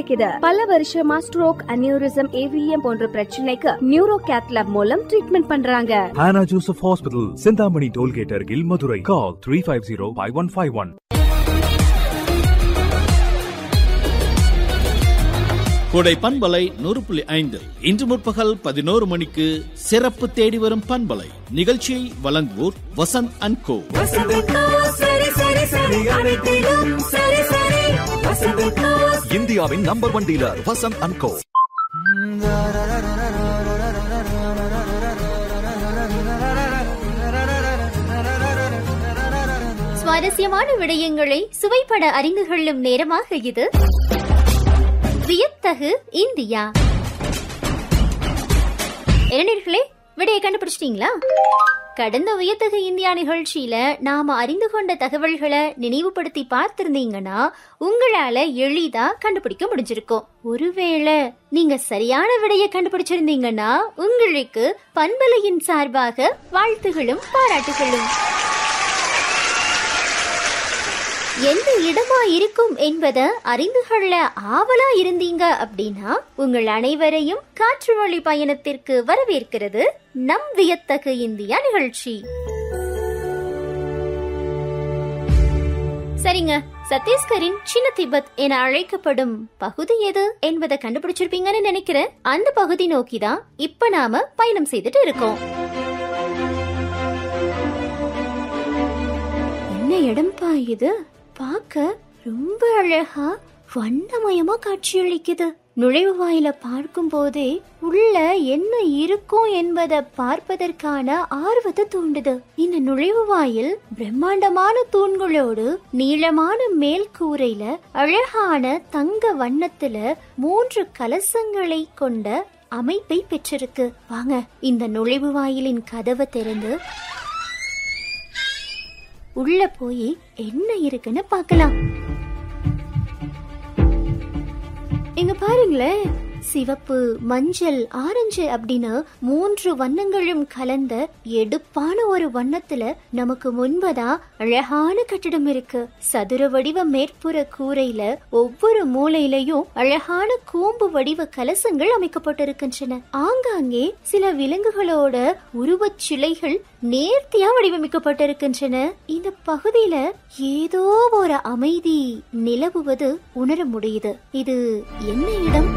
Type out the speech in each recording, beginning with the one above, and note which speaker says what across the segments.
Speaker 1: கிடைக்குது பல வருஷமா ஸ்ட்ரோக் அனியூரிசம் ஏவிஎம் போன்ற பிரச்சனைக்கு நியூரோ கேத்லாப் மூலம் ட்ரீட்மெண்ட் பண்றாங்க
Speaker 2: Hannah Joseph Hospital, Sindhamani Tollgate, Argil, Madurai. Call 350 5151.
Speaker 3: கோடை பண்பலை நூறு புள்ளி ஐந்து இன்று முற்பகல் பதினோரு மணிக்கு சிறப்பு தேடி வரும் பண்பலை நிகழ்ச்சியை வழங்குவோர் வசந்த் அண்ட் கோ
Speaker 4: இந்தியாவின் number one dealer Vasanth and co
Speaker 5: சுவாரஸ்யமான விடயங்களை சுவைப்பட அறிந்து கொள்ளும் நேரமாக இது வியத்தகு இந்தியா இளைஞர்களே விடையை கண்டுபிடிச்சிட்டீங்களா கடந்த வியத்தகு இந்தியா நிகழ்ச்சியில நாம அறிந்து கொண்ட தகவல்களை நினைவுபடுத்தி பார்த்திருந்தீங்கன்னா உங்களால எளிதா கண்டுபிடிக்க முடிஞ்சிருக்கும் ஒருவேளை நீங்க சரியான விடையை கண்டுபிடிச்சிருந்தீங்கன்னா உங்களுக்கு பண்பலையின் சார்பாக வாழ்த்துகளும் பாராட்டுகளும் எந்த இடமா இருக்கும் என்பதை அறிந்து கொள்ள ஆவலா இருந்தீங்க அப்படின்னா உங்கள் அனைவரையும் காற்று வழி பயணத்திற்கு வரவேற்கிறது நம் வியத்தகு இந்தியா நிகழ்ச்சி சரிங்க சத்தீஸ்கரின் சின்ன திபெத் என அழைக்கப்படும் பகுதி எது என்பதை கண்டுபிடிச்சிருப்பீங்கன்னு நினைக்கிறேன் அந்த பகுதி நோக்கி தான் இப்ப நாம பயணம் செய்துட்டு இருக்கோம் என்ன இடம்பா இது பார்க்க ரொம்ப அழகா வண்ணமயமா காட்சியளிக்குது நுழைவு வாயில பார்க்கும் போதே உள்ள என்ன இருக்கும் என்பதை பார்ப்பதற்கான ஆர்வத்தை தூண்டுது இந்த நுழைவு வாயில் பிரம்மாண்டமான தூண்களோடு நீளமான மேல் கூரையில அழகான தங்க வண்ணத்துல மூன்று கலசங்களை கொண்ட அமைப்பை பெற்றிருக்கு வாங்க இந்த நுழைவு வாயிலின் கதவை திறந்து உள்ள போய் என்ன இருக்குன்னு பார்க்கலாம் இங்க பாருங்களேன் சிவப்பு மஞ்சள் ஆரஞ்சு அப்படின்னு மூன்று வண்ணங்களும் கலந்த எடுப்பான ஒரு வண்ணத்துல நமக்கு முன்பதா அழகான கட்டிடம் இருக்கு சதுர வடிவ மேற்புற கூரையில ஒவ்வொரு மூலையிலையும் அழகான கூம்பு வடிவ கலசங்கள் அமைக்கப்பட்டிருக்கின்றன ஆங்காங்கே சில விலங்குகளோட உருவச் சிலைகள் நேர்த்தியா வடிவமைக்கப்பட்டிருக்கின்றன இந்த பகுதியில ஏதோ ஒரு அமைதி நிலவுவது உணர முடியுது இது என்ன இடம்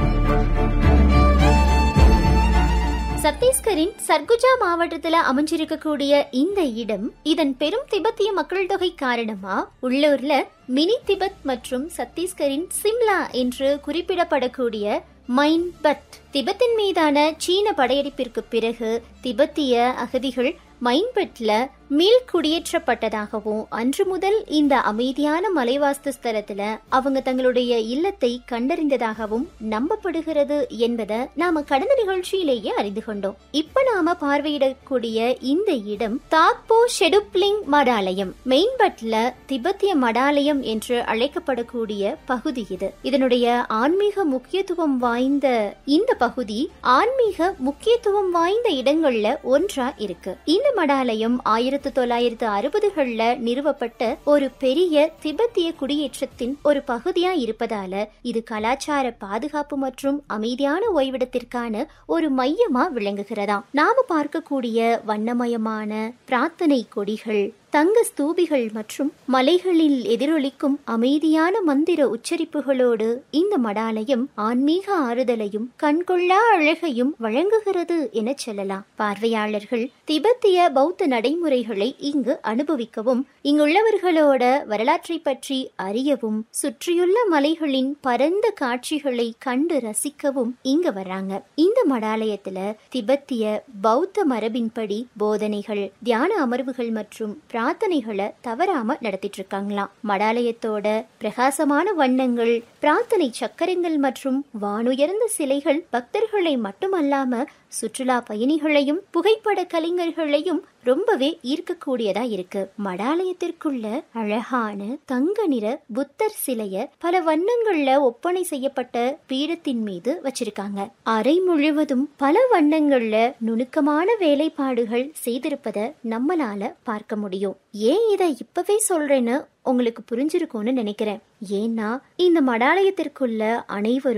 Speaker 5: சத்தீஸ்கரின் சர்குஜா மாவட்டத்துல அமைஞ்சிருக்கக்கூடிய இந்த இடம் இதன் பெரும் திபெத்திய மக்கள் தொகை காரணமா உள்ளூர்ல மினி திபெத் மற்றும் சத்தீஸ்கரின் சிம்லா என்று குறிப்பிடப்படக்கூடிய மைன்பட் திபெத்தின் மீதான சீன படையெடுப்பிற்கு பிறகு திபெத்திய அகதிகள் மைன்பட்ல மீள் குடியேற்றப்பட்டதாகவும் அன்று முதல் இந்த அமைதியான மலைவாஸ்து ஸ்தலத்துல அவங்க தங்களுடைய இல்லத்தை கண்டறிந்ததாகவும் நம்பப்படுகிறது என்பதை நாம கடந்த நிகழ்ச்சியிலேயே அறிந்து கொண்டோம் இப்ப நாம பார்வையிடக்கூடிய இந்த இடம் தாக்போ ஷெடுப்லிங் மடாலயம் மெயின்பட்ல திபெத்திய மடாலயம் என்று அழைக்கப்படக்கூடிய பகுதி இது இதனுடைய ஆன்மீக முக்கியத்துவம் வாய்ந்த இந்த பகுதி ஆன்மீக முக்கியத்துவம் வாய்ந்த இடங்கள்ல ஒன்றா இருக்கு இந்த மடாலயம் ஆயிரத்தி தொள்ளாயிரத்து அறுபதுகள்ல நிறுவப்பட்ட ஒரு பெரிய திபெத்திய குடியேற்றத்தின் ஒரு பகுதியா இருப்பதால இது கலாச்சார பாதுகாப்பு மற்றும் அமைதியான ஓய்விடத்திற்கான ஒரு மையமா விளங்குகிறதாம் நாம பார்க்கக்கூடிய வண்ணமயமான பிரார்த்தனை கொடிகள் தங்க ஸ்தூபிகள் மற்றும் மலைகளில் எதிரொலிக்கும் அமைதியான மந்திர உச்சரிப்புகளோடு இந்த மடாலயம் ஆன்மீக ஆறுதலையும் கண்கொள்ளா அழகையும் வழங்குகிறது என சொல்லலாம் பார்வையாளர்கள் திபெத்திய பௌத்த நடைமுறைகளை இங்கு அனுபவிக்கவும் இங்குள்ளவர்களோட வரலாற்றை பற்றி அறியவும் சுற்றியுள்ள மலைகளின் பரந்த காட்சிகளை கண்டு ரசிக்கவும் இங்க வர்றாங்க இந்த மடாலயத்துல திபெத்திய பௌத்த மரபின்படி போதனைகள் தியான அமர்வுகள் மற்றும் பிரார்த்தனைகளை தவறாம நடத்திட்டு இருக்காங்களாம் மடாலயத்தோட பிரகாசமான வண்ணங்கள் பிரார்த்தனை சக்கரங்கள் மற்றும் வானுயர்ந்த சிலைகள் பக்தர்களை மட்டுமல்லாம சுற்றுலா பயணிகளையும் புகைப்பட கலைஞர்களையும் ரொம்பவே ஈர்க்கக்கூடியதா இருக்கு மடாலயத்திற்குள்ள அழகான தங்க நிற புத்தர் சிலைய பல வண்ணங்கள்ல ஒப்பனை செய்யப்பட்ட பீடத்தின் மீது வச்சிருக்காங்க அறை முழுவதும் பல வண்ணங்கள்ல நுணுக்கமான வேலைப்பாடுகள் செய்திருப்பத நம்மளால பார்க்க முடியும் ஏன் இதை இப்பவே சொல்றேன்னு உங்களுக்கு புரிஞ்சிருக்கும்னு நினைக்கிறேன் ஏன்னா இந்த மடாலயத்திற்குள்ள அனைவரும்